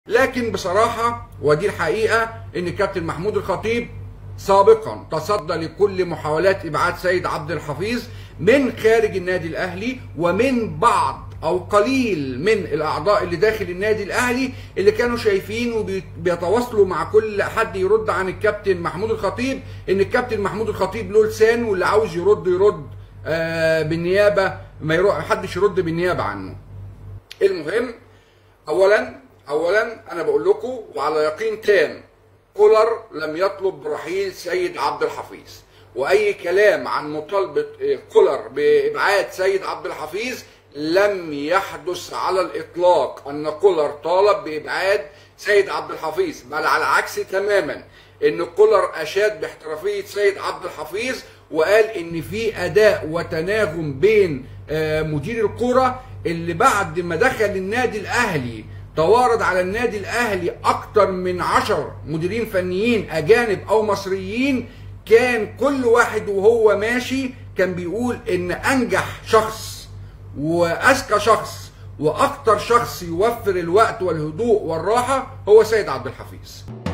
لكن بصراحة ودي الحقيقة ان كابتن محمود الخطيب سابقا تصدى لكل محاولات ابعاد سيد عبد الحفيظ من خارج النادي الاهلي ومن بعض او قليل من الاعضاء اللي داخل النادي الاهلي اللي كانوا شايفين وبيتواصلوا مع كل حد يرد عن الكابتن محمود الخطيب ان الكابتن محمود الخطيب له لسان واللي عاوز يرد يرد آه بالنيابه ما يروح محدش يرد بالنيابه عنه. المهم اولا اولا انا بقول لكم وعلى يقين تام كولر لم يطلب رحيل سيد عبد الحفيظ واي كلام عن مطالبه كولر بابعاد سيد عبد الحفيظ لم يحدث على الاطلاق ان كولر طالب بابعاد سيد عبد الحفيظ بل على العكس تماما ان كولر اشاد باحترافيه سيد عبد الحفيظ وقال ان في اداء وتناغم بين مدير الكره اللي بعد ما دخل النادي الاهلي توارد على النادي الاهلي اكتر من عشر مديرين فنيين اجانب او مصريين كان كل واحد وهو ماشي كان بيقول ان انجح شخص واذكى شخص واكتر شخص يوفر الوقت والهدوء والراحه هو سيد عبد الحفيظ